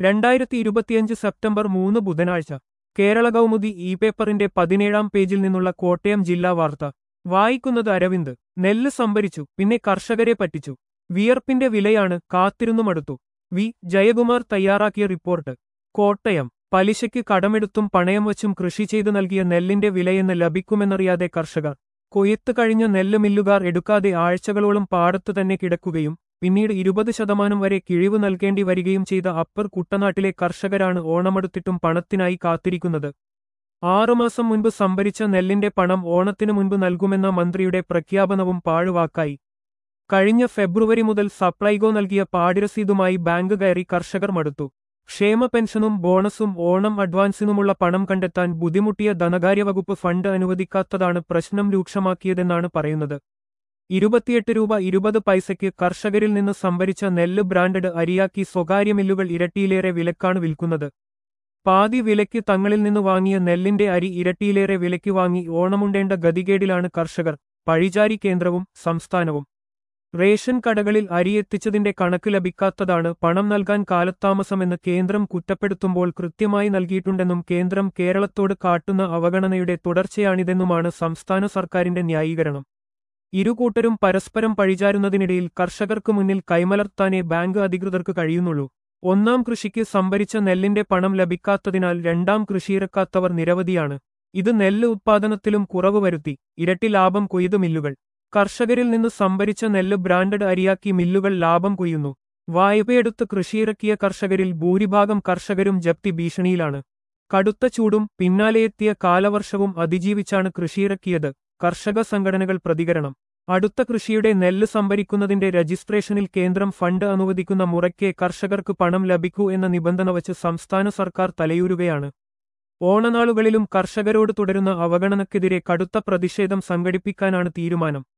രണ്ടായിരത്തി ഇരുപത്തിയഞ്ച് സെപ്റ്റംബർ മൂന്ന് ബുധനാഴ്ച കേരള കൗമുദി ഇ പേപ്പറിന്റെ പതിനേഴാം പേജിൽ നിന്നുള്ള കോട്ടയം ജില്ലാ വാർത്ത വായിക്കുന്നത് അരവിന്ദ് നെല്ല് സംഭരിച്ചു പിന്നെ കർഷകരെ പറ്റിച്ചു വിയർപ്പിന്റെ വിലയാണ് കാത്തിരുന്നു മടുത്തു വി ജയകുമാർ തയ്യാറാക്കിയ റിപ്പോർട്ട് കോട്ടയം പലിശയ്ക്ക് കടമെടുത്തും പണയം വച്ചും കൃഷി ചെയ്തു നൽകിയ നെല്ലിന്റെ വിലയെന്ന് ലഭിക്കുമെന്നറിയാതെ കർഷകർ കൊയ്ത്ത് കഴിഞ്ഞ നെല്ല് മില്ലുകാർ എടുക്കാതെ ആഴ്ചകളോളം പാടത്ത് തന്നെ കിടക്കുകയും പിന്നീട് ഇരുപത് ശതമാനം വരെ കിഴിവ് നൽകേണ്ടി വരികയും ചെയ്ത അപ്പർ കുട്ടനാട്ടിലെ കർഷകരാണ് ഓണമെടുത്തിട്ടും പണത്തിനായി കാത്തിരിക്കുന്നത് ആറുമാസം മുൻപ് സംഭരിച്ച നെല്ലിന്റെ പണം ഓണത്തിനു മുൻപ് നൽകുമെന്ന മന്ത്രിയുടെ പ്രഖ്യാപനവും പാഴുവാക്കായി കഴിഞ്ഞ ഫെബ്രുവരി മുതൽ സപ്ലൈകോ നൽകിയ പാടിരസീതുമായി ബാങ്ക് കയറി കർഷകർ മടുത്തു ക്ഷേമ പെൻഷനും ബോണസും ഓണം അഡ്വാൻസിനുമുള്ള പണം കണ്ടെത്താൻ ബുദ്ധിമുട്ടിയ ധനകാര്യവകുപ്പ് ഫണ്ട് അനുവദിക്കാത്തതാണ് പ്രശ്നം രൂക്ഷമാക്കിയതെന്നാണ് പറയുന്നത് ഇരുപത്തിയെട്ട് രൂപ ഇരുപത് പൈസയ്ക്ക് കർഷകരിൽ നിന്ന് സംഭരിച്ച നെല്ല് ബ്രാൻഡഡ് അരിയാക്കി സ്വകാര്യ മില്ലുകൾ ഇരട്ടിയിലേറെ വിലക്കാണ് വിൽക്കുന്നത് പാതി വിലയ്ക്ക് തങ്ങളിൽ നിന്ന് വാങ്ങിയ നെല്ലിന്റെ അരി ഇരട്ടിയിലേറെ വിലയ്ക്ക് വാങ്ങി ഓണമുണ്ടേണ്ട ഗതികേടിലാണ് കർഷകർ പഴിചാരി കേന്ദ്രവും സംസ്ഥാനവും റേഷൻ കടകളിൽ അരിയെത്തിച്ചതിന്റെ കണക്ക് ലഭിക്കാത്തതാണ് പണം നൽകാൻ കാലത്താമസമെന്ന് കേന്ദ്രം കുറ്റപ്പെടുത്തുമ്പോൾ കൃത്യമായി നൽകിയിട്ടുണ്ടെന്നും കേന്ദ്രം കേരളത്തോട് കാട്ടുന്ന അവഗണനയുടെ തുടർച്ചയാണിതെന്നുമാണ് സംസ്ഥാന സർക്കാരിന്റെ ന്യായീകരണം ഇരുകൂട്ടരും പരസ്പരം പഴിചാരുന്നതിനിടയിൽ കർഷകർക്ക് മുന്നിൽ കൈമലർത്താനേ ബാങ്ക് അധികൃതർക്ക് കഴിയുന്നുള്ളൂ ഒന്നാം കൃഷിക്ക് സംഭരിച്ച നെല്ലിന്റെ പണം ലഭിക്കാത്തതിനാൽ രണ്ടാം കൃഷിയിറക്കാത്തവർ നിരവധിയാണ് ഇത് നെല്ല് ഉത്പാദനത്തിലും കുറവ് വരുത്തി ഇരട്ടി ലാഭം കൊയ്തു മില്ലുകൾ കർഷകരിൽ നിന്ന് സംഭരിച്ച നെല്ല് ബ്രാൻഡഡ് അരിയാക്കി മില്ലുകൾ ലാഭം കൊയ്യുന്നു വായ്പയെടുത്ത് കൃഷിയിറക്കിയ കർഷകരിൽ ഭൂരിഭാഗം കർഷകരും ജപ്തി ഭീഷണിയിലാണ് കടുത്ത ചൂടും പിന്നാലെയെത്തിയ കാലവർഷവും അതിജീവിച്ചാണ് കൃഷിയിറക്കിയത് കർഷക സംഘടനകൾ പ്രതികരണം അടുത്ത കൃഷിയുടെ നെല്ല് സംഭരിക്കുന്നതിന്റെ രജിസ്ട്രേഷനിൽ കേന്ദ്രം ഫണ്ട് അനുവദിക്കുന്ന മുറയ്ക്കേ കർഷകർക്ക് പണം ലഭിക്കൂ എന്ന നിബന്ധന വച്ച് സംസ്ഥാന സർക്കാർ തലയൂരുകയാണ് ഓണനാളുകളിലും കർഷകരോട് തുടരുന്ന അവഗണനയ്ക്കെതിരെ കടുത്ത പ്രതിഷേധം സംഘടിപ്പിക്കാനാണ് തീരുമാനം